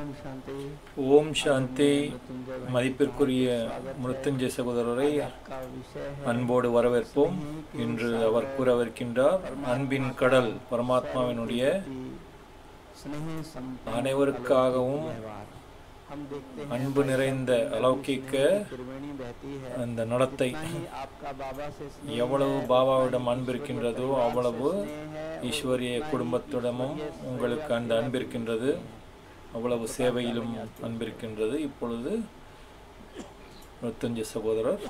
ஓம் சாந்தி ஓம் சாந்தி मृत्युंजय மதிப்பிற்குரிய மிருத்துஞ்சய சகோதரரை का विषय है அன்போடு வரவேற்போம் இன்று அவர் கூறவிருக்கின்றார் அன்பின் கடல் பரமாத்மாவினுடைய कि स्नेह संपन्न அனைவருக்காகவும் व्यवहार हम देखते हैं அன்பு நிறைந்த அலௌகிக்க त्रिवेणी बहती है அந்த நடத்தை उतना ही आपका बाबा से स्नेह எவ்வளவு है, பாபாவிடம் उतना ही அன்பு இருக்கின்றதோ ईश्वरीय அவ்வளவு परिवार से स्नेह है, ஈஸ்வரிய उतना ही குடும்பத்திடமும் ईश्वरीय உங்களுக்கு அந்த அன்பு இருக்கின்றது அவ்வளவு சேவையிலும் அன்பு இருக்கின்றது இப்பொழுது மிருத்துஞ்சய சகோதரர்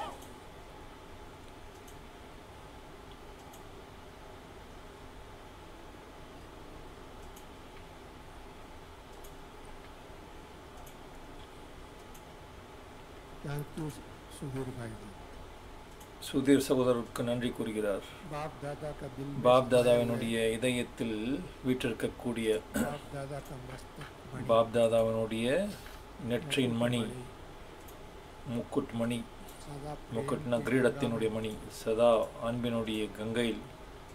थैंक यू सुधीर भाई जी சுதீர் சகோதரருக்கு நன்றி கூறுகிறார் बाप दादा का दिल में பாப் समाए தாதாவினுடைய இதயத்தில் வீற்றிருக்கக்கூடிய हुए बाप दादा का मस्तक मणि, பாப் தாதாவினுடைய நெற்றின் மணி मणि, முக்குட் மணி सदा प्रेम முக்குட்னா के கிரீடத்தினுடைய மணி சதா அன்பினுடைய கங்கையில்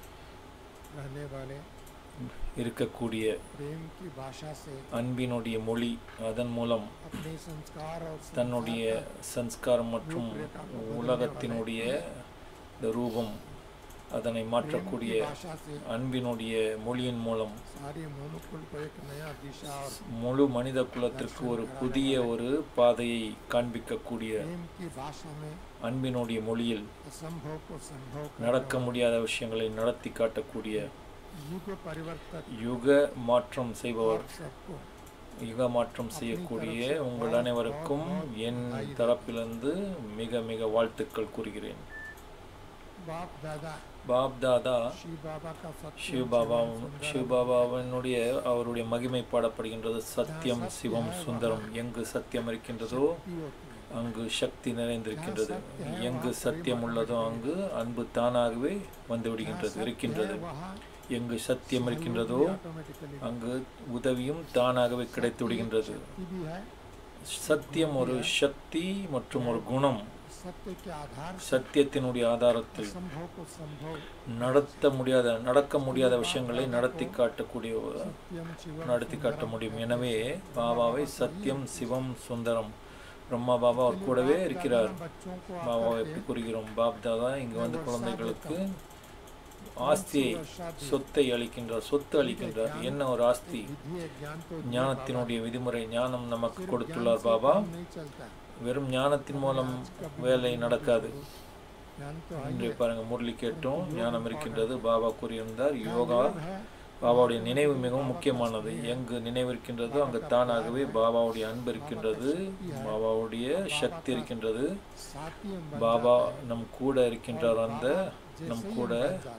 रहने वाले இருக்கக்கூடிய प्रेम की भाषा से அன்பினுடைய மொழி அதன் மூலம் अपने संस्कार और संसार தன்னுடைய का சன்ஸ்காரம் மற்றும் உலகத்தினுடைய இந்த ரூபம் அதனை प्रेम மாற்றக்கூடிய की भाषा से அன்பினுடைய மொழியின் மூலம் सारे मनुकुल को एक नया दिशा और முழு மனித குலத்திற்கு ஒரு புதிய ஒரு பாதையை காண்பிக்கக்கூடிய प्रेम की भाषा में அன்பினுடைய மொழியில் असंभव को संभव करने நடக்க वाले முடியாத விஷயங்களை நடத்தி காட்டக்கூடிய युग परिवर्तक யுக மாற்றம் செய்பவர் आप सबको யுக மாற்றம் செய்யக்கூடிய உங்கள் அனைவருக்கும் என் தரப்பிலிருந்து மிக மிக வாழ்த்துக்கள் கூறுகிறேன் बाप दादा பாப் தாதா शिव बाबा का सत्य சிவ் பாபா சிவ் பாபாவினுடைய அவருடைய மகிமை பாடப்படுகின்றது சத்தியம் சிவம் சுந்தரம் எங்கு சத்தியம் இருக்கின்றதோ அங்கு சக்தி நிறைந்திருக்கின்றது எங்கு சத்தியம் உள்ளதோ அங்கு அன்பு தானாகவே வந்து விடுகின்றது இருக்கின்றது எங்கு சத்தியம் இருக்கின்றதோ அங்கு உதவியும் தானாகவே கிடைத்து விடுகின்றது भी है சத்தியம் ஒரு சக்தி மற்றும் ஒரு குணம் सत्य के आधार से சத்தியத்தினுடைய ஆதாரத்தில் संभव को संभव நடத்த முடியாத நடக்க முடியாத விஷயங்களை நடத்தி காட்டக்கூடிய ஒரு- सत्यम शिवम நடத்தி காட்ட முடியும் எனவே பாபாவை சத்தியம் சிவம் சுந்தரம் பிரம்மா பாபா அவர் கூடவே இருக்கிறார் बच्चों को பாபாவை எப்படி கூறுகிறோம் பாப் தாதா இங்கு வந்து குழந்தைகளுக்கு ஆஸ்தியை சொத்தை அளிக்கின்றார் சொத்து அளிக்கின்றார் என்ன ஒரு ஆஸ்தி विधि ज्ञान तो ஞானத்தினுடைய விதிமுறை ஞானம் நமக்கு கொடுத்துள்ளார் பாபா नहीं चलता வெறும் ஞானத்தின் மூலம் வேலை நடக்காது ज्ञान तो है இன்று பாருங்க முரளி கேட்டோம் ஞானம் இருக்கின்றது பாபா கூறியிருந்தார் யோகா है பாபாவுடைய நினைவு மிகவும் முக்கியமானது எங்கு நினைவு இருக்கின்றதோ அங்கு தானாகவே பாபாவுடைய அன்பு இருக்கின்றது பாபாவுடைய சக்தி இருக்கின்றது साथी हम பாபா நம் கூட இருக்கின்றார் அந்த நம் கூட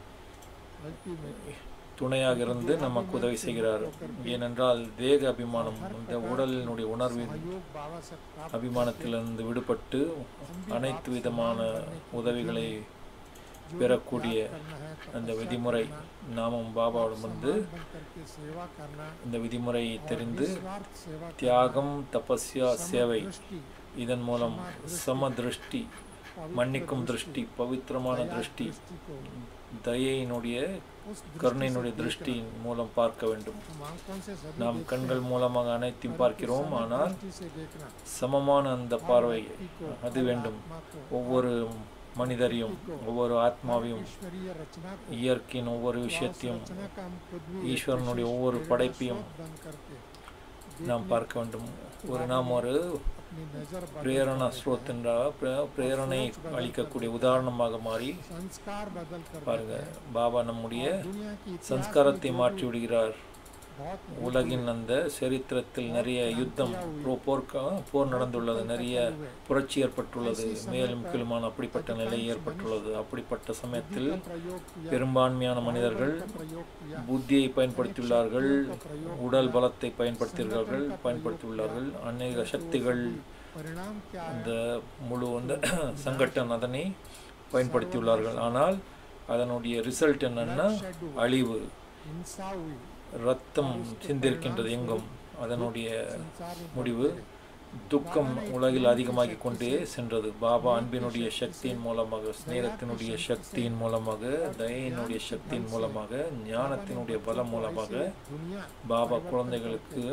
अल्टीमेट துணையாக இருந்து நமக்கு உதவி செய்கிறார் ஏனென்றால் தேக அபிமானம் இந்த உடலினுடைய உணர்வின் सहयोग बाबा से प्राप्त அபிமானத்திலிருந்து விடுபட்டு அனைத்து விதமான உதவிகளை பெறக்கூடிய करना है அந்த விதிமுறை நாமும் பாபாவிடம் வந்து बन करके सेवा करना இந்த விதிமுறையை தெரிந்து निस्वार्थ सेवा தியாகம் தபஸ்யா சேவை दृष्टि இதன் மூலம் சம திருஷ்டி மன்னிக்கும் திருஷ்டி பவித்திரமான திருஷ்டி दृष्टि को தயையினுடைய उस கருணையினுடைய திருஷ்டியின் மூலம் பார்க்க வேண்டும் हम आंखों से सभी நாம் கண்கள் மூலமாக அனைத்தையும் பார்க்கிறோம் ஆனால் दृष्टि से देखना சமமான அந்த பார்வை அது வேண்டும் आत्मा को ஒவ்வொரு மனிதரையும் ஒவ்வொரு ஆத்மாவையும் ईश्वरीय रचना को இயற்கையின் ஒவ்வொரு விஷயத்தையும் रचना का हम खुद भी ஈஸ்வரனுடைய ஒவ்வொரு படைப்பையும் बन करके நாம் பார்க்க வேண்டும் ஒரு நாம் ஒரு अपनी नजर बदल பிரேரணா ஸ்ரோத் என்ற பிர- பிரேரணை அளிக்கக்கூடிய உதாரணமாக மாறி संस्कार बदल कर பாருங்க பாபா நம்முடைய दुनिया की इतिहास சன்ஸ்காரத்தை மாற்றி விடுகிறார் बहुत உலகின் அந்த சரித்திரத்தில் நிறைய யுத்தம் போ- போர்க்க போர் நடந்துள்ளது நிறைய புரட்சி ஏற்பட்டுள்ளது மேலும் கீழுமான அப்படிப்பட்ட நிலை ஏற்பட்டுள்ளது அப்படிப்பட்ட சமயத்தில் प्रयोग किया பெரும்பான்மையான மனிதர்கள் प्रयोग किया புத்தியை பயன்படுத்தியுள்ளார்கள் உடல் பலத்தை பயன்படுத்தியுள்ளார்கள் பயன்படுத்தியுள்ளார்கள் அநேக சக்திகள் परिणाम क्या है இந்த முழு அந்த சங்கட்டன் அதனை பயன்படுத்தியுள்ளார்கள் ஆனால் அதனுடைய ரிசல்ட் என்னன்னா அழிவு हिंसा हुई ரத்தம் சிந்திருக்கின்றது எங்கும் அதனுடைய संसार में முடிவு துக்கம் உலகில் அதிகமாகி கொண்டே சென்றது பாபா அன்பினுடைய சக்தியின் மூலமாக ஸ்நேகத்தினுடைய சக்தியின் மூலமாக தயையினுடைய சக்தியின் மூலமாக ஞானத்தினுடைய பலம் மூலமாக दुनिया பாபா குழந்தைகளுக்கு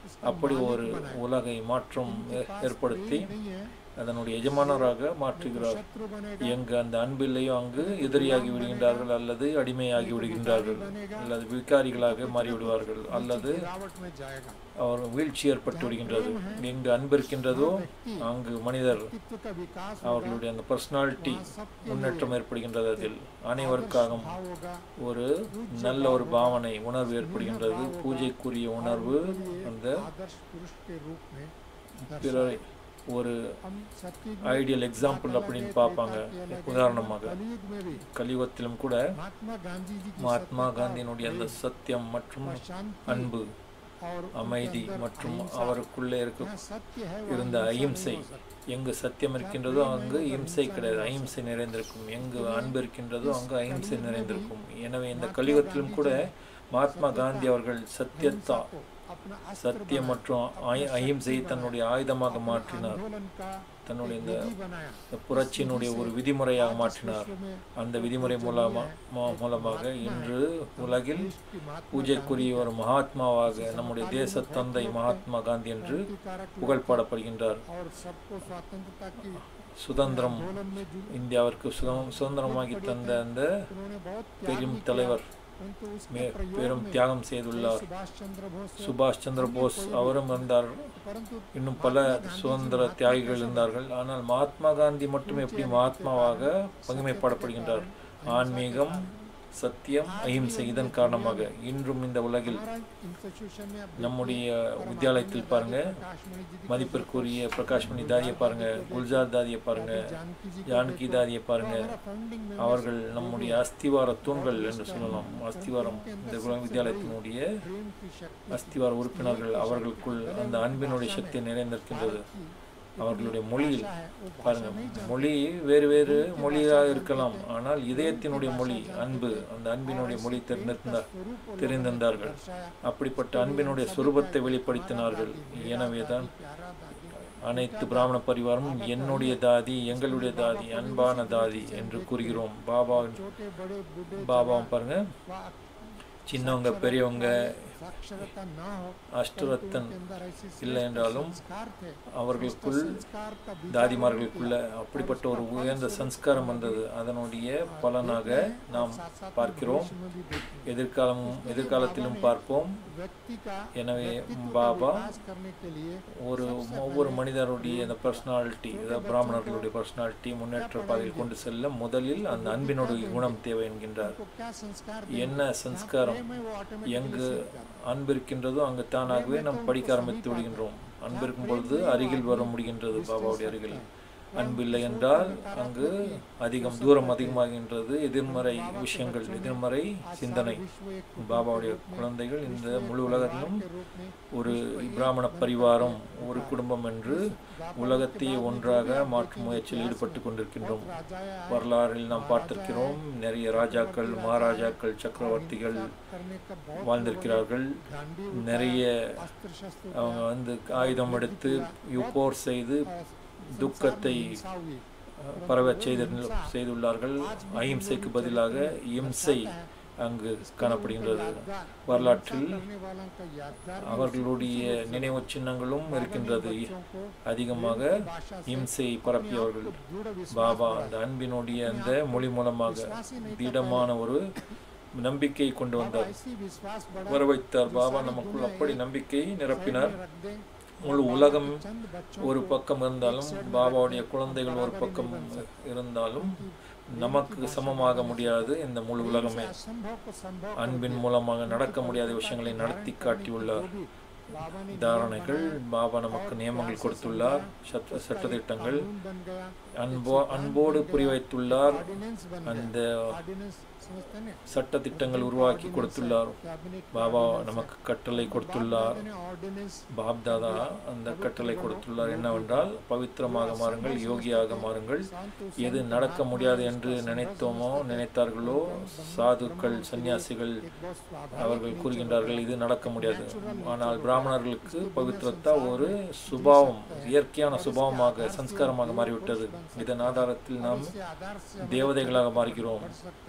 इसका அப்படி मालिक ஒரு बनाया। உலகை மாற்றம் उनके ஏ- पास ஏற்படுத்தி प्रेम नहीं है, அதனுடைய எஜமானராக वो மாற்றுகிறார் शत्रु बनेगा எங்கு அந்த அன்பில்லையோ அங்கு எதிரியாகி விடுகின்றார்கள் அல்லது அடிமையாகி விடுகின்றார்கள் அல்லது விகாரிகளாக மாறிவிடுவார்கள் அல்லது गिरावट में जाएगा அவர் வீழ்ச்சி ஏற்பட்டு விடுகின்றது எங்கு அன்பு இருக்கின்றதோ அங்கு மனிதர் व्यक्तित्व का विकास அவர்களுடைய அந்த பர்சனாலிட்டி वहाँ सबके முன்னேற்றம் ஏற்படுகின்றது அதில் அனைவருக்காகவும் भाव होगा ஒரு நல்ல ஒரு பாவனை உணர்வு ஏற்படுகின்றது பூஜைக்குரிய உணர்வு அந்த आदर्श पुरुष के रूप में பிறரை ஒரு हम सत्य ஐடியல் எக்ஸாம்பிள் அப்படின்னு பார்ப்பாங்க உதாரணமாக कलयुग में भी கலியுகத்திலும் கூட महात्मा गांधी जी की மகாத்மா सत्यता, காந்தியினுடைய அந்த சத்தியம் மற்றும் और शांति அன்பு और उनके அமைதி अंदर மற்றும் अहिंसा, அவருக்குள்ளே இருக்க जहाँ सत्य है இருந்த वहाँ हिंसा அகிம்சை नहीं हो सकती। எங்கு சத்தியம் இருக்கின்றதோ அங்கு இம்சை கிடையாது அஹிம்சை நிறைந்திருக்கும் எங்கு அன்பு இருக்கின்றதோ அங்கு அஹிம்சை நிறைந்திருக்கும் எனவே இந்த கலியுகத்திலும் கூட மகாத்மா காந்தி அவர்கள் சத்தியத்தா को अपना अस्त्र சத்தியம் மற்றும் அஹி- அஹிம்சையை தன்னுடைய ஆயுதமாக बनाया, மாற்றினார் आंदोलन का தன்னுடைய एक இந்த विधि बनाया இந்த புரட்சியினுடைய ஒரு விதிமுறையாக மாற்றினார் विश्व में அந்த விதிமுறை மூலமா மூ- மூலமாக இன்று உலகில் देश की महात्मा பூஜைக்குரிய ஒரு மகாத்மாவாக நம்முடைய தேச தந்தை மகாத்மா காந்தி என்று क्रांतिकारक புகழ் பாடப்படுகின்றார் और सबको स्वतंत्रता की சுதந்திரம் आंदोलन में जुड़ இந்தியாவிற்கு சுதம் சுதந்திரமாகி தந்த அந்த उन्होंने बहुत त्याग பெரும் भी किया, தலைவர் परंतु उसके மே- प्रयोग பெரும் में தியாகம் कोई செய்துள்ளார் सुभाष चंद्र बोस சுபாஷ் சந்திர போஸ் அவரும் இருந்தார் परंतु இன்னும் பல சுதந்திர தியாகிகள் இருந்தார்கள் ஆனால் மகாத்மா காந்தி மட்டும் எப்படி மகாத்மாவாக பகிமைப்படப்படுகின்றார் ஆன்மீகம் சத்தியம் அஹிம்சை இதன் காரணமாக இன்றும் இந்த உலகில் हमारा इंस्टीट्यूशन में अब நம்முடைய வித்தியாலயத்தில் பாருங்க प्रकाशमणि जी की மதிப்பிற்குரிய பிரகாஷ்மணி தாதியை பாருங்க குல்ஜார் தாதியை பாருங்க जानकी जी ஜானகி தாதியை பாருங்க हमारा फाउंडिंग में அவர்கள் நம்முடைய அஸ்திவார தூண்கள் என்று சொல்லலாம் அஸ்திவாரம் இந்த குல வித்தியாலயத்தினுடைய प्रेम की शक्ति அஸ்திவார உறுப்பினர்கள் அவர்களுக்குள் அந்த அன்பினுடைய சக்தி நிறைந்திருக்கின்றது அவர்களுடைய மொழியில் है वो பாருங்க மொழி வேறு வேறு மொழியாக இருக்கலாம் ஆனால் இதயத்தினுடைய மொழி அன்பு அந்த அன்பினுடைய மொழி தெரிந்திருந்தார் தெரிந்திருந்தார்கள் அப்படிப்பட்ட அன்பினுடைய சுரூபத்தை வெளிப்படுத்தினார்கள் எனவேதான் प्यारा दादी அனைத்து பிராமண பரிவாரமும் என்னுடைய தாதி எங்களுடைய தாதி அன்பான தாதி என்று கூறுகிறோம் பாபா छोटे बड़े बूढ़े பாபாவும் பாருங்க वा- சின்னவங்க பெரியவங்க साक्षरता ना हो அஷ்டரத்தன் के अंदर ऐसे இல்லை என்றாலும் संस्कार थे அவர்களுக்குள் संस्कार का बीज தாதிமார்களுக்குள்ள அப்படிப்பட்ட ஒரு உயர்ந்த சன்ஸ்காரம் வந்தது அதனுடைய பலனாக நாம் பார்க்கிறோம் में भी देखते எதிர்காலம் எதிர்காலத்திலும் பார்ப்போம் व्यक्ति का எனவே व्यक्तित्व का பாபா विकास करने के लिए ஒரு ஒவ்வொரு மனிதருடைய அந்த பர்சனாலிட்டி அதாவது பிராமணர்களுடைய பர்சனாலிட்டி முன்னேற்ற பாதையில் கொண்டு செல்ல முதலில் அந்த அன்பினுடைய குணம் தேவை என்கின்றார் को क्या संस्कार என்ன சன்ஸ்காரம் में वो ऑटोमेटिक எங்கு அன்பு இருக்கின்றதோ அங்கு தானாகவே நாம் படிக்க ஆரம்பித்து விடுகின்றோம் அன்பு இருக்கும் பொழுது அருகில் வர முடிகின்றது பாபாவுடைய அருகில் அன்பில்லை என்றால் அங்கு அதிகம் தூரம் அதிகமாகின்றது எதிர்மறை விஷயங்கள் எதிர்மறை சிந்தனை विश्व एक பாபாவுடைய குழந்தைகள் இந்த முழு உலகத்திலும் के रूप में ஒரு பிராமண பரிவாரம் ஒரு குடும்பம் என்று உலகத்தையே ஒன்றாக மாற்றும் முயற்சியில் ஈடுபட்டு கொண்டிருக்கின்றோம் राजाया வரலாறில் நாம் பார்த்திருக்கிறோம் நிறைய ராஜாக்கள் மகாராஜாக்கள் சக்கரவர்த்திகள் करने का बहुत வாழ்ந்திருக்கிறார்கள் गांधी நிறைய अस्त्र शस्त्र அவங்க வந்து ஆயுதம் எடுத்து யு- போர் செய்து துக்கத்தை हुई பரவச் செய்து செய்துள்ளார்கள் அஹிம்சைக்கு பதிலாக இம்சை அங்கு காணப்படுகின்றது வரலாற்றில் करने वालों का यादगार அவர்களுடைய நினைவு சின்னங்களும் இருக்கின்றது அதிகமாக இம்சை பரப்பியவர்கள் दृढ़ विश्वास பாபா அந்த அன்பினுடைய அந்த மொழி மூலமாக திடமான ஒரு நம்பிக்கை கொண்டு வந்தார் ऐसी विश्वास बढ़ा வர வைத்தார் பாபா நமக்குள் அப்படி நம்பிக்கை நிரப்பினார் रख दें முழு உலகம் चंद बच्चों ஒரு பக்கம் இருந்தாலும் பாபாவுடைய குழந்தைகள் ஒரு பக்கம் இருந்தாலும் நமக்கு சமமாக முடியாது இந்த முழு உலகமே असंभव को संभव அன்பின் மூலமாக நடக்க முடியாத விஷயங்களை நடத்தி காட்டியுள்ளார் बाबा ने தாரணைகள் பாபா நமக்கு நியமங்கள் கொடுத்துள்ளார் சட்ட சட்டத்திட்டங்கள் कानून बन गया அன்போ அன்போடு புரிவைத்துள்ளார் ऑर्डिनेंस बन गया அந்த ऑर्डिनेंस समझते हैं சட்டத்திட்டங்கள் உருவாக்கி கொடுத்துள்ளார் कैबिनेट பாபா நமக்கு கட்டளை கொடுத்துள்ளார் ने ऑर्डिनेंस பாப் தாதா அந்த கட்டளை கொடுத்துள்ளார் என்னவென்றால் பவித்திரமாக மாறுங்கள் யோகியாக மாறுங்கள் எது நடக்க முடியாது என்று நினைத்தோமோ நினைத்தார்களோ சாதுக்கள் சன்னியாசிகள் बहुत स्वाभाविक அவர்கள் கூறுகின்றார்கள் இது நடக்க முடியாது ஆனால் பிராமணர்களுக்கு பவித்திரத்தா ஒரு சுபாவம் இயற்கையான சுபாவமாக சன்ஸ்காரமாக மாறிவிட்டது இதன் ஆதாரத்தில் நாம் के आधार से தேவதைகளாக மாறுகிறோம் बढ़ सकता है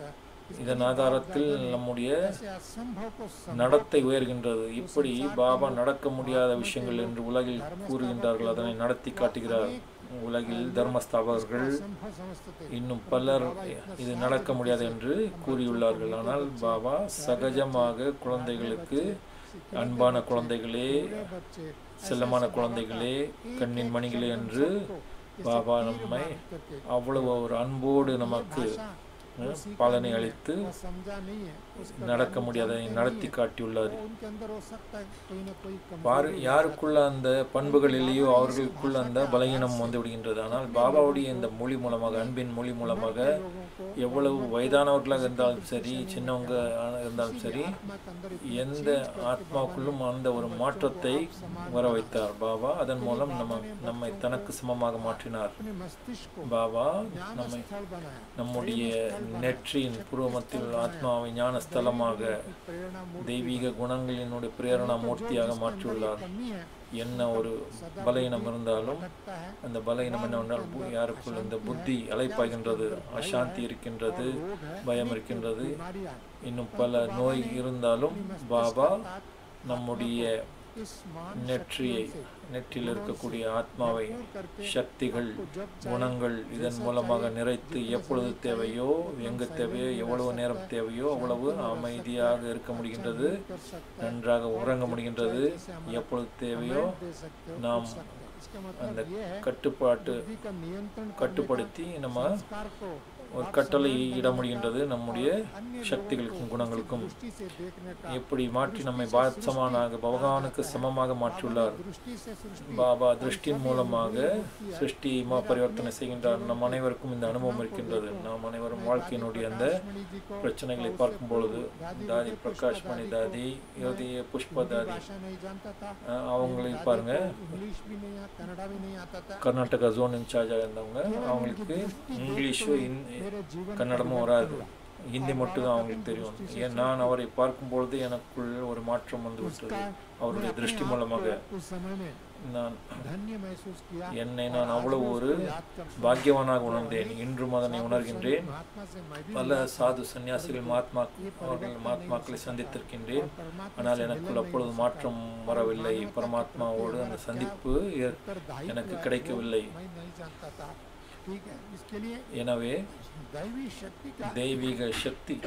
இதன் ஆதாரத்தில் நம்முடைய ऐसे असंभव को संभव நடத்தை உயர்கின்றது இப்படி பாபா நடக்க முடியாத விஷயங்கள் என்று உலகில் கூறுகின்றார்கள் அதனை நடத்தி காட்டுகிறார் உலகில் தர்மஸ்தாபகர்கள் असंभव समझते थे இன்னும் பலர் இது நடக்க முடியாது என்று கூறியுள்ளார்கள் ஆனால் பாபா சகஜமாக குழந்தைகளுக்கு அன்பான குழந்தைகளே बूढ़े बच्चे செல்லமான குழந்தைகளே கண்ணின் மணிகளே என்று பாபா நம்மை அவ்வளவு ஒரு அன்போடு நமக்கு அஹ், பலனை அளித்து वो समझा नहीं है उसका நடக்க முடியாததை நடத்தி காட்டியுள்ளார் वो उनके अंदर हो सकता है कोई ना कोई பாரு कमजोरी யாருக்குள்ள அந்த பண்புகள் இல்லையோ அவர்களுக்குள்ள அந்த பலகீனம் வந்து விடுகின்றது ஆனால் பாபாவுடைய இந்த மொழி மூலமாக அன்பின் மொழி மூலமாக लोगों को எவ்வளவு வயதானவர்களாக இருந்தாலும் சரி சின்னவங்க இருந்தாலும் சரி आत्मा के अंदर इतनी எந்த ஆத்மாவுக்குள்ளும் அந்த ஒரு மாற்றத்தை வர வைத்தார் பாபா அதன் மூலம் நம்ம நம்மை தனக்கு சமமாக மாற்றினார் अपने मस्तिष्क को பாபா ज्ञान நம்மை स्थल बनाया நம்முடைய நெற்றியின் புருவமத்தில் ஆத்மாவை ஞான ஸ்தலமாக प्रेरणा मूर्ति தெய்வீக குணங்களினுடைய பிரேரணா மூர்த்தியாக மாற்றியுள்ளார் कमी है என்ன ஒரு பலகீனம் இருந்தாலும் लगता है அந்த பலகீனம் என்னவென்றால் பு- யாருக்குள் இந்த புத்தி அலைப்பாய்கின்றது அசாந்தி இருக்கின்றது பயம் இருக்கின்றது बीमारियां இன்னும் பல நோய் இருந்தாலும் பாபா நம்முடைய इस मान நெற்றியை நெற்றியில் இருக்கக்கூடிய ஆத்மாவை சக்திகள் குணங்கள் இதன் மூலமாக நிறைத்து எப்பொழுது தேவையோ எங்கு தேவையோ எவ்வளவு நேரம் தேவையோ அவ்வளவு அமைதியாக இருக்க முடிகின்றது कर सकते நன்றாக உறங்க முடிகின்றது எப்பொழுது தேவையோ दे सकते हो நாம் इसका அந்த मतलब ये है கட்டுப்பாட்டு बुद्धि का नियंत्रण करने கட்டுப்படுத்தி நம்ம संस्कार को ஒரு கட்டளை இட முடிகின்றது நம்முடைய சக்திகளுக்கும் குணங்களுக்கும் दृष्टि से देखने का எப்படி மாற்றி நம்மை பாத்சமானாக பகவானுக்கு சமமாக மாற்றியுள்ளார் दृष्टि से सृष्टि பாபா திருஷ்டியின் மூலமாக சிருஷ்டி மா பரிவர்த்தனை செய்கின்றார் நம் அனைவருக்கும் இந்த அனுபவம் இருக்கின்றது நாம் அனைவரும் வாழ்க்கையினுடைய அந்த मणि जी को பிரச்சனைகளை பார்க்கும் பொழுது தாதி பிரகாஷ் மணி தாதி யோதிய புஷ்ப தாதி भाषा नहीं जानता था அஹ் அவங்களை பாருங்க इंग्लिश भी नहीं आता कन्नड़ा भी नहीं आता था கர்நாடகா ஜோன் இன்சார்ஜாக இருந்தவங்க அவங்களுக்கு இங்கிலீஷும் இன் मेरे जीवन கன்னடமும் வராது ஹிந்தி மட்டும் தான் அவங்களுக்கு தெரியும் ஏன் நான் அவரை பார்க்கும் பொழுது எனக்குள் ஒரு மாற்றம் வந்து விட்டது அவருடைய திருஷ்டி மூலமாக उस समय में நான் धन्य महसूस किया என்னை நான் அவ்வளவு ஒரு பாக்கியவானாக உணர்ந்தேன் இன்றும் அதனை உணர்கின்றேன் महात्मा से मैं भी பல சாது சன்னியாசிகள் மகாத்மா அவர்கள் மகாத்மாக்களை சந்தித்திருக்கின்றேன் ஆனால் எனக்குள் அப்பொழுது மாற்றம் வரவில்லை பரமாத்மாவோடு அந்த சந்திப்பு ஏ- उत्तरदायित्व எனக்கு है, கிடைக்கவில்லை मैं नहीं जानता था ठीक है इसके लिए எனவே दैवी शक्ति का தெய்வீக சக்தி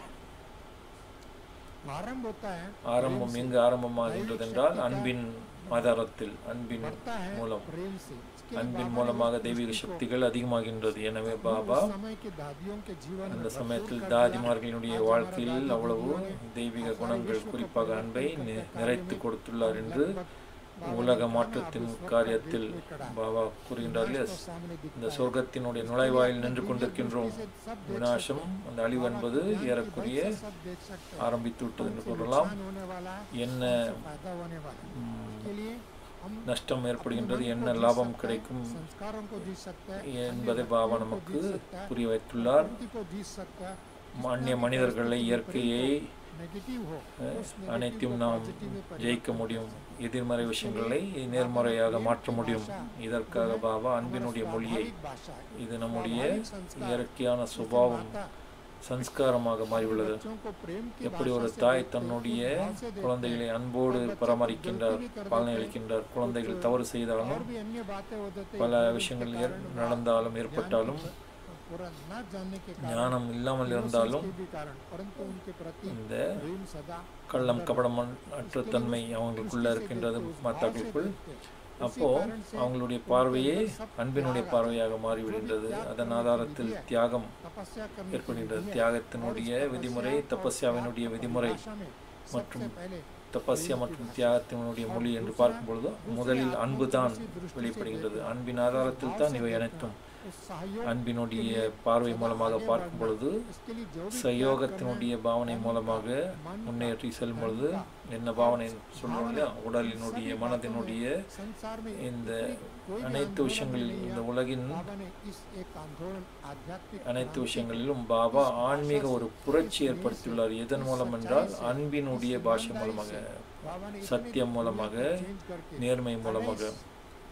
आरंभ होता है ஆரம்பம் எங்கு ஆரம்பமாகின்றது என்றால் அன்பின் ஆதாரத்தில் அன்பின் बढ़ता है மூலம் प्रेम से इसके लिए அன்பின் बाबा மூலமாக ने தெய்வீக दृष्टि को சக்திகள் அதிகமாகின்றது எனவே பாபா उस समय के दादियों के जीवन में அந்த भरपूर சமயத்தில் कर தாதிமார்களினுடைய दिया। आज வாழ்க்கையில் हमारा அவ்வளவு दादी जीवन தெய்வீக हमारे குணங்கள் विश्व को குறிப்பாக அன்பை परिवर्तन நி- करने के நிறைத்து कार्य में கொடுத்துள்ளார் என்று लगभग बाबा ने உலக कहा, மாற்றத்தின் "आप इस वक्त காரியத்தில் गेट पे खड़ा है। பாபா கூறுகின்றார்களே तो सामने दिखता இந்த है। சொர்க்கத்தினுடைய நுழைவாயில் நின்று கொண்டிருக்கின்றோம் दृष्टि से सब देख விநாசம் सकते हैं। அந்த அழிவு என்பது ज्ञान की ஏறக்குறைய बल से सब देख सकते हैं। ஆரம்பித்து விட்டது என்று कौन से கூறலாம் नुकसान होने वाला है, என்ன कौन से फायदा होने वाला है। ம், इसके लिए हम நஷ்டம் ஏற்படுகின்றது अपने मन என்ன को जी லாபம் सकते हैं, கிடைக்கும் संस्कारों को जी सकते हैं, என்பதை अन्य பாபா व्यक्तियों को நமக்கு जी सकता है, புரிய வைத்துள்ளார் प्रकृति को जी सकता है। அந்நிய மனிதர்களை இயற்கையை नेगेटिव हो அஹ், उस negative அனைத்தையும் को நாம் positive में परिवर्तन ஜெயிக்க முடியும் எதிர்மறை விஷயங்களை நேர்மறையாக மாற்ற முடியும் இதற்காக பாபா அன்பினுடைய மொழியை स्वाभाविक भाषा है। இது நம்முடைய स्वाभाविक संस्कार। இயற்கையான जैसे சுபாவம் माता சன்ஸ்காரமாக மாறியுள்ளது बच्चों को प्रेम की எப்படி भाषा ஒரு से தாய் देखते हैं, தன்னுடைய उस भाव से देखते குழந்தைகளை हैं। அன்போடு और बच्चे பராமரிக்கின்றார் गलती भी कर பாலனை देते हैं। அளிக்கின்றார் குழந்தைகள் தவறு और செய்தாலும் भी अन्य बातें हो जाती हैं, பல इसके விஷயங்கள் कारण ஏற்- वह நடந்தாலும் ज्ञान ஏற்பட்டாலும் की पूरा न जानने के कारण ஞானம் இல்லாமல் innocence இருந்தாலும் के भी कारण परंतु उनके प्रति இந்த प्रेम सदा கள்ளம் கபடம் அற்ற தன்மை அவங்களுக்குள்ள இருக்கின்றது மாத்தாக்களுக்குள் அப்போ அவங்களுடைய பார்வையே அன்பினுடைய பார்வையாக மாறிவிடுகின்றது அதன் ஆதாரத்தில் தியாகம் तपस्या करने की ஏற்படுகின்றது विधि है। தியாகத்தினுடைய விதிமுறை தபஸ்யாவினுடைய விதிமுறை भाषा में மற்றும் सबसे पहले தபஸ்யா மற்றும் தியாகத்தினுடைய மொழி என்று பார்க்கும் பொழுது முதலில் அன்பு தான் வெளிப்படுகின்றது அன்பின் ஆதாரத்தில் தான் இவை அனைத்தும் उस सहयोग அன்பினுடைய பார்வை மூலமாக பார்க்கும் பொழுது इसके लिए जो भी சயோகத்தினுடைய பாவனை மூலமாக முன்னேற்றி செல்லும் பொழுது என்ன பாவனை சொல்றோம் இல்லையா உடலினுடைய மனதினுடைய संसार में இந்த कोई भी அனைத்து आंदोलन விஷயங்களில் नहीं இந்த है। உலகின் बाबा ने इस एक आंदोलन आध्यात्मिक அனைத்து क्रांति விஷயங்களிலும் பாபா ஆன்மீக ஒரு புரட்சி ஏற்படுத்தியுள்ளார் எதன் மூலம் என்றால் அன்பினுடைய பாஷை மூலமாக बाबा ने इतने சத்தியம் மூலமாக चेंज करके நேர்மை மூலமாக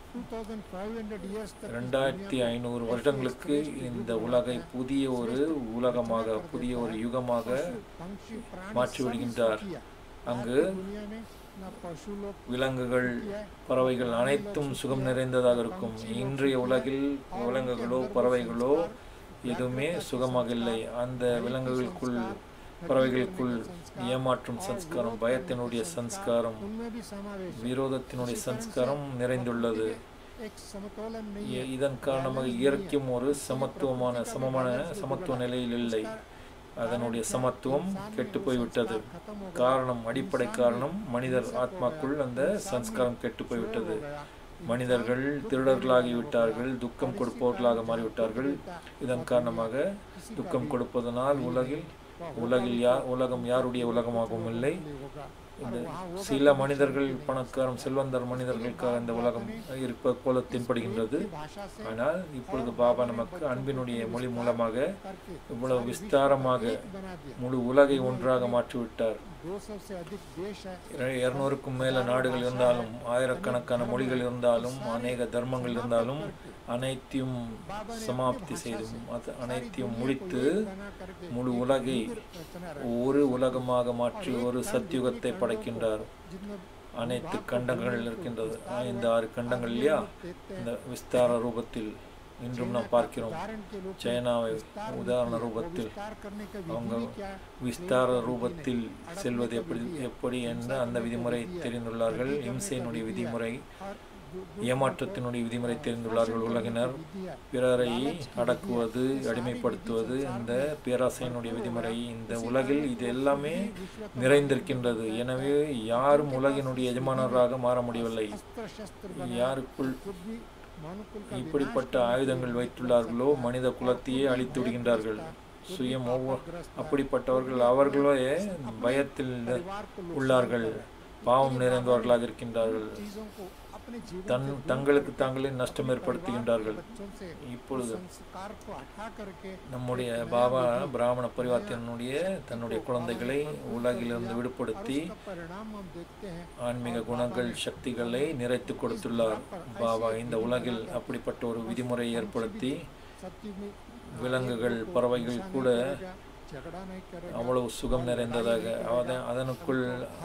2500 years तक इस ரெண்டாயிரத்தி दुनिया को ஐநூறு ऐसे வருடங்களுக்கு exponentially இந்த युग உலகை होता है। புதிய ஒரு உலகமாக புதிய ஒரு யுகமாக पशु, पंक्षी, प्राणी மாற்றி सब விடுகின்றார் इसको किया। அங்கு आज की दुनिया में ना पशु लोग விலங்குகள் किया है, பறவைகள் அனைத்தும் சுகம் நிறைந்ததாக இருக்கும் இன்றைய உலகில் விலங்குகளோ பறவைகளோ எதுவுமே சுகமாக இல்லை அந்த விலங்குகளுக்குள் பறவைகளுக்குள் ஏமாற்றும் சன்ஸ்காரம் பயத்தினுடைய சன்ஸ்காரம் उनमें भी समावेश है। விரோதத்தினுடைய சன்ஸ்காரம் நிறைந்துள்ளது एक समतोलन नहीं है இ- இதன் காரணமாக இயற்கையும் ஒரு சமத்துவமான சமமான சமத்துவ நிலையில் இல்லை அதனுடைய சமத்துவம் கெட்டு போய்விட்டது காரணம் அடிப்படை காரணம் மனிதர் ஆத்மாக்குள் அந்த சன்ஸ்காரம் கெட்டு போய்விட்டது மனிதர்கள் திருடர்களாகிவிட்டார்கள் துக்கம் கொடுப்பவர்களாக மாறிவிட்டார்கள் இதன் காரணமாக துக்கம் கொடுப்பதனால் உலகில் உலகில் யா உலகம் யாருடைய உலகமாகவும் இல்லை இந்த சில மனிதர்கள் பணக்காரம் செல்வந்தர் மனிதர்களுக்காக இந்த உலகம் இருப்பது போல தென்படுகின்றது ஆனால் இப்பொழுது பாபா நமக்கு அன்பினுடைய மொழி மூலமாக இவ்வளவு விஸ்தாரமாக बना दिया முழு உலகை ஒன்றாக மாற்றிவிட்டார் दो सौ से अधिक देश है இர- இருநூறுக்கும் மேல நாடுகள் இருந்தாலும் ஆயிரக்கணக்கான மொழிகள் இருந்தாலும் அநேக தர்மங்கள் இருந்தாலும் அனைத்தையும் சமாப்தி செய்து அது அனைத்தையும் முடித்து बना करके முழு உலகை रचना ஒரு உலகமாக மாற்றி ஒரு சத்தியுகத்தை படைக்கின்றார் जिनमें அனைத்து கண்டங்கள் இருக்கின்றது இந்த ஆறு கண்டங்கள் இல்லையா இந்த விஸ்தார ரூபத்தில் இன்றும் நாம் பார்க்கிறோம் उदाहरण के रूप में சைனாவை विस्तार உதாரண वो ரூபத்தில் विस्तार करने का அவங்க विधि क्या है? விஸ்தார ரூபத்தில் செல்வது எப்படி எப்படி என்ற அந்த விதிமுறை தெரிந்துள்ளார்கள் இம்சையினுடைய விதிமுறை और दू- ஏமாற்றத்தினுடைய விதிமுறை தெரிந்துள்ளார்கள் உலகினர் विधि है பிறரை அடக்குவது அடிமைப்படுத்துவது இந்த பேராசையினுடைய விதிமுறை இந்த உலகில் இது எல்லாமே நிறைந்திருக்கின்றது எனவே யாரும் உலகினுடைய எஜமானராக மாற முடியவில்லை अस्त्र शस्त्र யாருக்குள் खुद भी मानव कुल का இப்படிப்பட்ட ஆயுதங்கள் வைத்துள்ளார்களோ மனித குலத்தையே அழித்து விடுகின்றார்கள் சுயம் ஒவ்வொரு அப்படிப்பட்டவர்கள் அவர்களே பயத்தில் परिवार को உள்ளார்கள் பாவம் நிறைந்தவர்களாக இருக்கின்றார்கள் चीजों को अपने जीवन தன் தங்களுக்கு தாங்களே நஷ்டம் ஏற்படுத்துகின்றார்கள் बच्चों से இப்பொழுது संस्कार को हटा करके நம்முடைய பாபா பிராமண பரிவாரத்தினுடைய தன்னுடைய குழந்தைகளை உலகிலிருந்து விடுபடுத்தி उसका परिणाम हम देखते हैं ஆன்மீக குணங்கள் சக்திகளை நிறைத்து கொடுத்துள்ளார் பாபா இந்த உலகில் அப்படிப்பட்ட ஒரு விதிமுறை ஏற்படுத்தி सत्य में விலங்குகள் பறவைகள் கூட झगड़ा नहीं करे அவ்வளவு சுகம் நிறைந்ததாக அத- அதனுக்குள்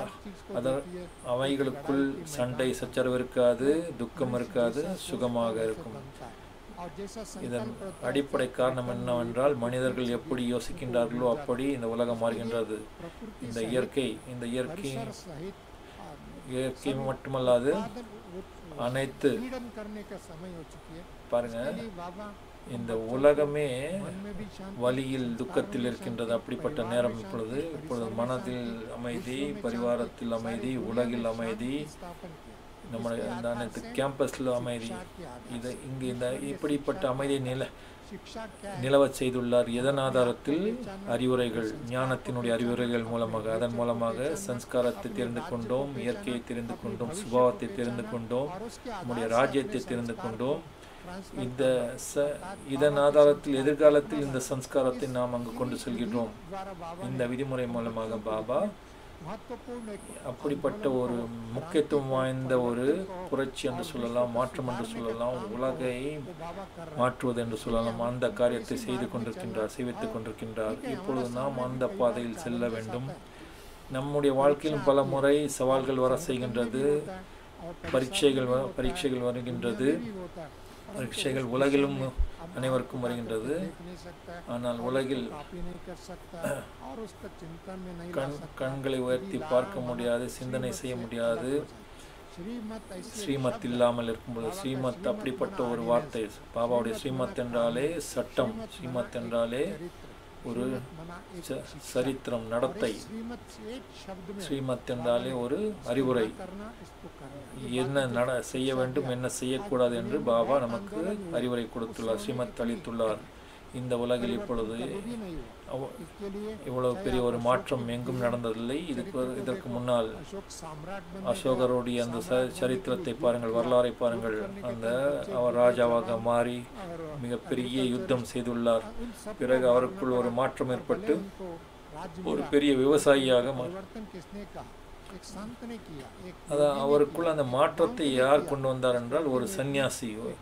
அத அவைகளுக்குள் சண்டை சச்சரவு இருக்காது துக்கம் இருக்காது சுகமாக இருக்கும் और जैसा இதன் संकल्प होता है, அடிப்படை காரணம் என்னவென்றால் மனிதர்கள் எப்படி யோசிக்கின்றார்களோ அப்படி இந்த உலகம் மாறுகின்றது प्रकृति இந்த सहित, இயற்கை இந்த இயற்கை परिसर सहित आदमी। இயற்கை மட்டுமல்லாது बादल वो- அனைத்து पीड़न करने का समय हो चुकी है பாருங்க इसके लिए बाबा இந்த உலகமே मन में भी शांति வலியில் துக்கத்தில் இருக்கின்றது அப்படிப்பட்ட நேரம் இப்பொழுது இப்பொழுது மனதில் அமைதி பரிவாரத்தில் அமைதி உலகில் அமைதி स्थापन किया நம்முடைய இந்த அனைத்து கேம்பஸில் அமைதி இது இங்கு இந்த இப்படிப்பட்ட அமைதியை நில शिक्षा क्या है நிலவச் செய்துள்ளார் எதன் ஆதாரத்தில் அறிவுரைகள் ஞானத்தினுடைய அறிவுரைகள் மூலமாக அதன் மூலமாக சன்ஸ்காரத்தை தெரிந்து கொண்டோம் இயற்கையை தெரிந்து கொண்டோம் சுபாவத்தை தெரிந்து கொண்டோம் और उसके நம்முடைய आधार से ராஜ்யத்தை अपने தெரிந்து संस्कार கொண்டோம் ट्रांसफर இந்த ச இதன் ஆதாரத்தில் எதிர்காலத்தில் இந்த சன்ஸ்காரத்தை நாம் அங்கு கொண்டு செல்கின்றோம் द्वारा बाबा இந்த விதிமுறை மூலமாக பாபா महत्वपूर्ण एक அப்படிப்பட்ட ஒரு முக்கியத்துவம் வாய்ந்த ஒரு புரட்சி என்று சொல்லலாம் மாற்றம் என்று சொல்லலாம் உலகை वो बाबा कर रहे மாற்றுவது என்று சொல்லலாம் அந்த காரியத்தை செய்து கொண்டிருக்கின்றார் செய்வித்துக் கொண்டிருக்கின்றார் இப்பொழுது நாம் அந்த பாதையில் செல்ல வேண்டும் நம்முடைய வாழ்க்கையிலும் பல முறை சவால்கள் வர செய்கின்றது हैं और பரீட்சைகள் வ- பரீட்சைகள் வருகின்றது भी होता है பரீட்சைகள் உலகிலும் அனைவருக்கும் வருகின்றது देख नहीं सकता है ஆனால் உலகில் कॉपी नहीं कर सकता और उसका चिंतन में नहीं ला கண் सकता கண்களை உயர்த்தி பார்க்க முடியாது சிந்தனை செய்ய முடியாது श्रीमत ऐसी ஸ்ரீமத் இல்லாமல் இருக்கும்போது ஸ்ரீமத் அப்படிப்பட்ட ஒரு வார்த்தை பாபாவுடைய ஸ்ரீமத் என்றாலே சட்டம் ஸ்ரீமத் என்றாலே ஒரு मना एक ச- சரித்திரம் நடத்தை श्रीमत से एक शब्द में ஸ்ரீமத் என்றாலே ஒரு அறிவுரை करना इसको करना என்ன நட செய்ய வேண்டும் என்ன செய்யக்கூடாது என்று பாபா நமக்கு அறிவுரை கொடுத்துள்ளார் ஸ்ரீமத் அளித்துள்ளார் இந்த உலகில் இப்பொழுது भी नहीं हुआ அவ- इसके लिए இவ்வளவு பெரிய ஒரு மாற்றம் எங்கும் நடந்ததில்லை இதுக்கு இதற்கு முன்னால் अशोक सम्राट बन அசோகருடைய அந்த ச- சரித்திரத்தை பாருங்கள் வரலாறை பாருங்கள் அந்த அவர் ராஜாவாக மாறி और மிகப்பெரிய யுத்தம் செய்துள்ளார் उन सब பிறகு அவருக்குள் ஒரு மாற்றம் ஏற்பட்டு उनको राज्य ஒரு मिला பெரிய விவசாயியாக மா- परिवर्तन किसने कहा एक संत ने किया एक அதான் योगी ने அவருக்குள்ள किया, அந்த மாற்றத்தை गांधी ने யார் किया, கொண்டு வந்தார் என்றால் ஒரு एक, சந்நியாசி एक,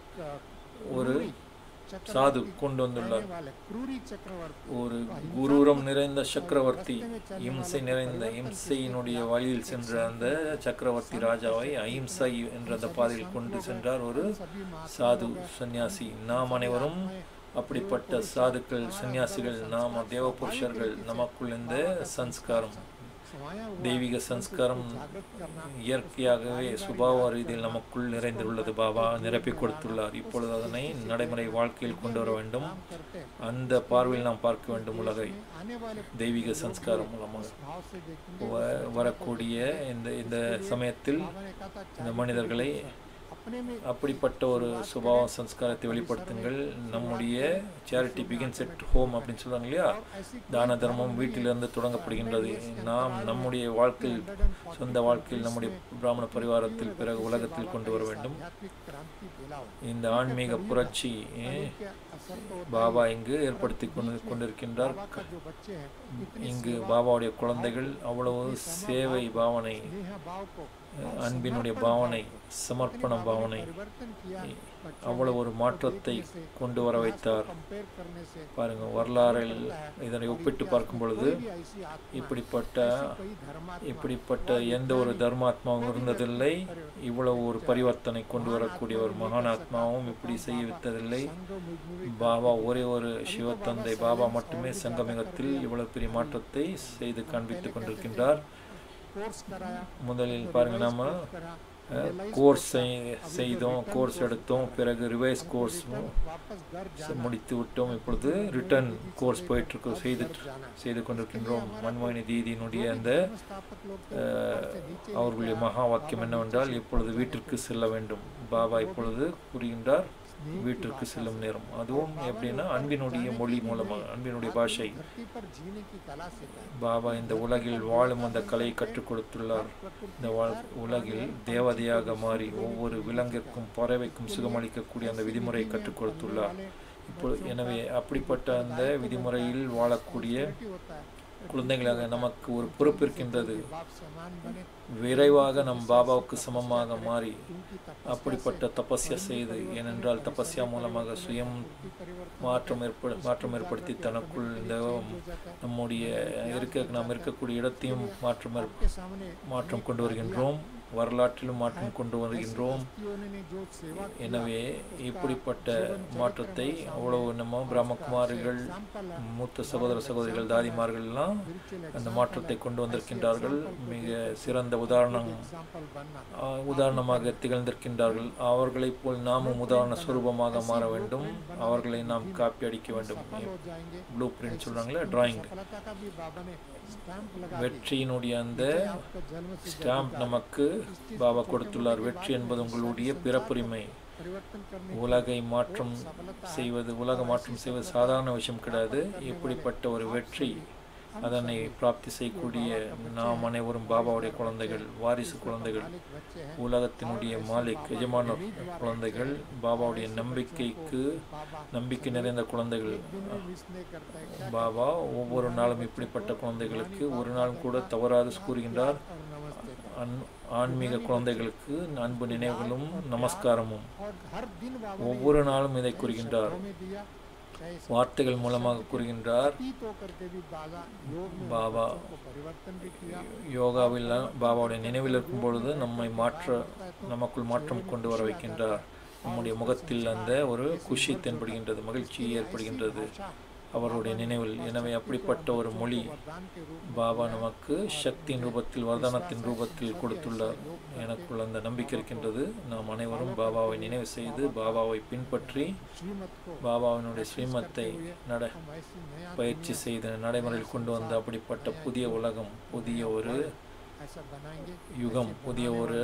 ஒரு क्रूरी चक्रवर्ती சாது கொண்டு வந்துள்ளார் रहने वाले क्रूरी चक्रवर्ती ஒரு குரூரம் நிறைந்த சக்கரவர்த்தி இம்சை நிறைந்த இம்சையினுடைய வழியில் சென்ற அந்த சக்கரவர்த்தி ராஜாவை அஹிம்சை என்ற அந்த பாதையில் கொண்டு சென்றார் ஒரு सभी महात्मा சாது लोग हैं। சந்நியாசி நாம் அனைவரும் அப்படிப்பட்ட சாதுக்கள் சந்நியாசிகள் நாம தேவபுருஷர்கள் நமக்குள் இந்த சன்ஸ்காரம் समाया हुआ தெய்வீக சன்ஸ்காரம் जागृत करना இயற்கையாகவே சுபாவ ரீதியில் நமக்குள் நிறைந்துள்ளது பாபா நிரப்பி கொடுத்துள்ளார் இப்பொழுது அதனை நடைமுறை வாழ்க்கையில் கொண்டு வர வேண்டும் काम करते हैं। அந்த பார்வையில் நாம் பார்க்க வேண்டும் உலகை आने वाले தெய்வீக சன்ஸ்காரம் மூலமாக भाव से देखेंगे வ- வரக்கூடிய இந்த இந்த சமயத்தில் बाबा ने कहा था இந்த மனிதர்களை अपने में அப்படிப்பட்ட ஒரு சுபாவ சன்ஸ்காரத்தை வெளிப்படுத்துங்கள் நம்முடைய சேரிட்டி பிகின்ஸ் எட் ஹோம் அப்படின்னு சொல்றாங்க இல்லையா ऐसी தான தர்மம் வீட்டிலிருந்து தொடங்கப்படுகின்றது நாம் நம்முடைய வாழ்க்கையில் சொந்த வாழ்க்கையில் நம்முடைய பிராமண பரிவாரத்தில் பிறகு உலகத்தில் கொண்டு வர வேண்டும் आध्यात्मिक क्रांति दिलाओ இந்த ஆன்மீக புரட்சி eh, के असर तो होता பாபா இங்கு ஏற்படுத்தி கொண்டு கொண்டிருக்கின்றார் बाबा का जो बच्चे हैं इतनी இங்கு பாபாவுடைய குழந்தைகள் அவ்வளவு சேவை பாவனை स्नेह भाव को அஹ், அன்பினுடைய பாவனை சமர்ப்பண பாவனை परिवर्तन किया बच्चों அவ்வளவு ஒரு மாற்றத்தை கொண்டு வர வைத்தார் कंपेयर करने से பாருங்க வரலாறில் இதனை ஒப்பிட்டு பார்க்கும் பொழுது कोई भी ऐसी आत्मा இப்படிப்பட்ட कोई धर्मात्मा இப்படிப்பட்ட எந்த ஒரு தர்மாத்மாவும் இருந்ததில்லை இவ்வளவு ஒரு பரிவர்த்தனை கொண்டு வரக்கூடிய ஒரு மகானாத்மாவும் இப்படி செய்ய வைத்ததில்லை संगम பாபா ஒரே ஒரு சிவத்தந்தை பாபா மட்டுமே சங்கமிகத்தில் இவ்வளவு பெரிய மாற்றத்தை செய்து காண்பித்துக் கொண்டிருக்கின்றார் कोर्स कराया முதலில் பாருங்க நாம करा கோர்ஸ் செய்தோம் கோர்ஸ் எடுத்தோம் பிறகு ரிவைஸ் கோர்ஸ் वापस घर முடித்து விட்டோம் இப்பொழுது ரிட்டர்ன் கோர்ஸ் போயிட்டு இருக்கு செய்து செய்து கொண்டிருக்கின்றோம் மன்மோகினி தீதியினுடைய அந்த स्थापक लोग அஹ், அவர்களுடைய மகா வாக்கியம் என்னவென்றால் இப்பொழுது வீட்டிற்கு செல்ல வேண்டும் பாபா இப்பொழுது கூறுகின்றார் வீட்டிற்கு செல்லும் நேரம் அதுவும் எப்படின்னா அன்பினுடைய மொழி மூலமாக அன்பினுடைய பாஷை धरती पर जीने की कला सिखाई பாபா இந்த உலகில் வாழும் அந்த கலையை கற்றுக் கொடுத்துள்ளார் இந்த வாழ் உலகில் தேவதையாக மாறி ஒவ்வொரு விலங்கிற்கும் பறவைக்கும் சுகமளிக்கக்கூடிய அந்த விதிமுறையை கற்றுக் கொடுத்துள்ளார் இப்போ எனவே அப்படிப்பட்ட அந்த விதிமுறையில் வாழக்கூடிய होता है குழந்தைகளாக நமக்கு ஒரு பொறுப்பு இருக்கின்றது बाप समान बने விரைவாக நம் பாபாவுக்கு சமமாக மாறி उनकी तप அப்படிப்பட்ட தபஸ்யா செய்து ஏனென்றால் தபஸ்யா மூலமாக சுயம் மாற்றம் ஏற்ப மாற்றம் ஏற்படுத்தி தனக்குள் இந்த நம்முடைய இருக்க நாம் இருக்கக்கூடிய இடத்தையும் மாற்றம் ஏற்ப- के सामने மாற்றம் கொண்டு வருகின்றோம் வரலாற்றிலும் மாற்றம் கொண்டு வருகின்றோம் व्यक्तियों ने जो सेवा की எனவே இப்படிப்பட்ட மாற்றத்தை அவ்வளவு நம்ம பிரம்மகுமாரிகள் மூத்த சகோதர சகோதரிகள் தாதிமார்கள் எல்லாம் அந்த மாற்றத்தை கொண்டு வந்திருக்கின்றார்கள் மிக சிறந்த உதாரணம் एग्जाम्पल बनना ஆஹ், உதாரணமாக திகழ்ந்திருக்கின்றார்கள் அவர்களைப் போல் நாமும் உதாரண சுரூபமாக மாற வேண்டும் அவர்களை நாம் காப்பி அடிக்க வேண்டும் हो जाएंगे ப்ளூ பிரிண்ட் சொல்றாங்களே டிராயிங் सफलता का भी बाबा ने स्टैंप लगा दी வெற்றியினுடைய அந்த आपका जन्म से ஸ்டாம்ப் நமக்கு பாபா கொடுத்துள்ளார் வெற்றி என்பது உங்களுடைய பிறப்புரிமை परिवर्तन करने உலகை மாற்றம் செய்வது உலக மாற்றம் செய்வது சாதாரண விஷயம் கிடையாது இப்படிப்பட்ட ஒரு வெற்றி அதனை பிராப்தி செய்யக்கூடிய நாம் அனைவரும் பாபாவுடைய குழந்தைகள் வாரிசு குழந்தைகள் वाले बच्चे हैं உலகத்தினுடைய மாலிக் எஜமான குழந்தைகள் பாபாவுடைய நம்பிக்கைக்கு நம்பிக்கை நிறைந்த குழந்தைகள் दिन में मिस नहीं करता है क्या பாபா ஒவ்வொரு நாளும் இப்படிப்பட்ட குழந்தைகளுக்கு ஒரு நாள் கூட தவறாது கூறுகின்றார் और नमस्ते அன் ஆன்மீக குழந்தைகளுக்கு அன்பு நினைவுகளும் நமஸ்காரமும் और हर दिन बाबा ஒவ்வொரு நாளும் இதை கூறுகின்றார் ने दिया चाहे வார்த்தைகள் மூலமாக கூறுகின்றார் अतीत होकर के भी बाबा योग में பாபா को परिवर्तन भी किया யோகாவில் பாபாவுடைய நினைவில் இருக்கும் பொழுது நம்மை மாற்ற நமக்குள் மாற்றம் கொண்டு வர வைக்கின்றார் நம்முடைய முகத்தில் அந்த ஒரு குஷி தென்படுகின்றது மகிழ்ச்சி ஏற்படுகின்றது அவருடைய நினைவில் எனவே அப்படிப்பட்ட ஒரு மொழி वरदान के रूप பாபா நமக்கு சக்தியின் ரூபத்தில் வர்தானத்தின் ரூபத்தில் கொடுத்துள்ளார் எனக்குள் அந்த நம்பிக்கை இருக்கின்றது நாம் அனைவரும் பாபாவை நினைவு செய்து பாபாவை பின்பற்றி श्रीमत को பாபாவினுடைய ஸ்ரீமத்தை நட हम ऐसी नया பயிற்சி செய்து நடைமுறையில் கொண்டு வந்த அப்படிப்பட்ட புதிய உலகம் புதிய ஒரு ऐसा बनाएंगे யுகம் புதிய ஒரு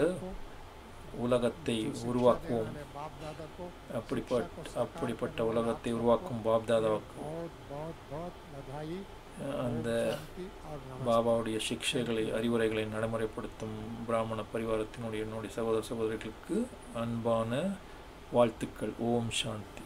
உலகத்தை உருவாக்குவோம் हमारे बाप दादा को அப்படிப்பட்ட அப்படிப்பட்ட உலகத்தை உருவாக்கும் பாப்தாதாவுக்கு बहुत बहुत बहुत बधाई அந்த शांति और नमस्कार பாபாவுடைய சிக்ஷைகளை அறிவுரைகளை நடைமுறைப்படுத்தும் பிராமண பரிவாரத்தினுடைய என்னுடைய சகோதர சகோதரிகளுக்கு அன்பான வாழ்த்துக்கள் ஓம் சாந்தி